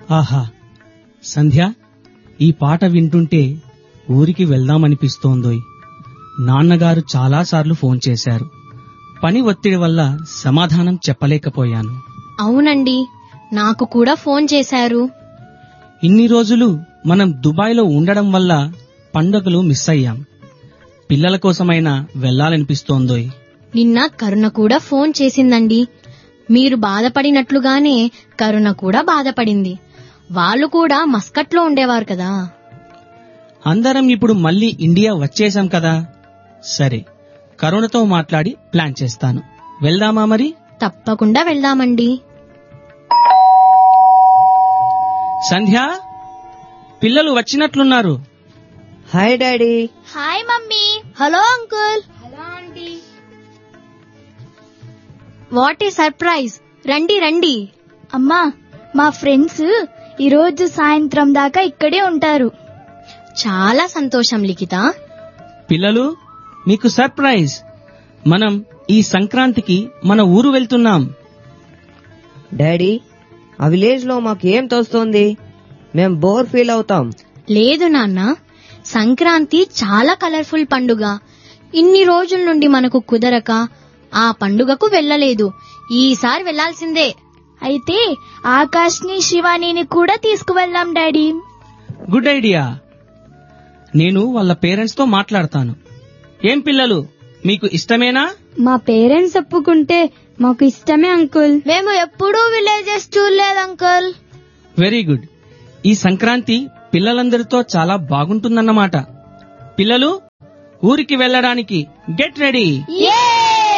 ఆహా సంధ్య ఈ పాట వింటుంటే ఊరికి వెళ్దామనిపిస్తోందోయ్ నాన్నగారు చాలాసార్లు ఫోన్ చేశారు పని ఒత్తిడి వల్ల సమాధానం చెప్పలేకపోయాను అవునండి నాకు కూడా ఫోన్ చేశారు ఇన్ని రోజులు మనం దుబాయ్లో ఉండడం వల్ల పండుగలు మిస్ అయ్యాం పిల్లల కోసమైనా వెళ్లాలనిపిస్తోందోయ్ నిన్న కరుణ కూడా ఫోన్ చేసిందండి మీరు బాధపడినట్లుగానే కరుణ కూడా బాధపడింది వాళ్ళు కూడా మస్కట్లో ఉండేవారు కదా అందరం ఇప్పుడు మళ్ళీ ఇండియా వచ్చేసాం కదా సరే కరుణతో మాట్లాడి ప్లాన్ చేస్తాను వెళ్దామా మరి తప్పకుండా వెళ్దామండి సంధ్య పిల్లలు వచ్చినట్లున్నారు hi daddy hi mummy hello uncle hello aunty what ఈ సర్ప్రైజ్ రండి రండి అమ్మా మా ఫ్రెండ్స్ ఈరోజు సాయంత్రం దాకా ఇక్కడే ఉంటారు చాలా సంతోషం లిఖిత పిల్లలు మీకు సర్ప్రైజ్ మనం ఈ సంక్రాంతికి మన ఊరు వెళ్తున్నాం డాడీ ఆ విలేజ్ లో మాకు ఏం తోస్తోంది మేం బోర్ ఫీల్ అవుతాం లేదు నాన్న సంక్రాంతి చాలా కలర్ఫుల్ పండుగ ఇన్ని రోజుల నుండి మనకు కుదరక ఆ పండుగకు వెళ్ళలేదు ఈసారి వెళ్లాల్సిందే అయితే ఆకాష్ని శివానీని కూడా తీసుకువెళ్దాం డాడీ గుడ్ ఐడియా నేను వాళ్ళ పేరెంట్స్ తో మాట్లాడతాను ఏం పిల్లలు మీకు ఇష్టమేనా మా పేరెంట్స్ ఒప్పుకుంటే మాకు ఇష్టమే అంకుల్ మేము ఎప్పుడూ విలేజెస్ చూడలేదు అంకుల్ వెరీ గుడ్ ఈ సంక్రాంతి పిల్లలందరితో చాలా బాగుంటుందన్నమాట పిల్లలు ఊరికి వెళ్ళడానికి గెట్ రెడీ ఏ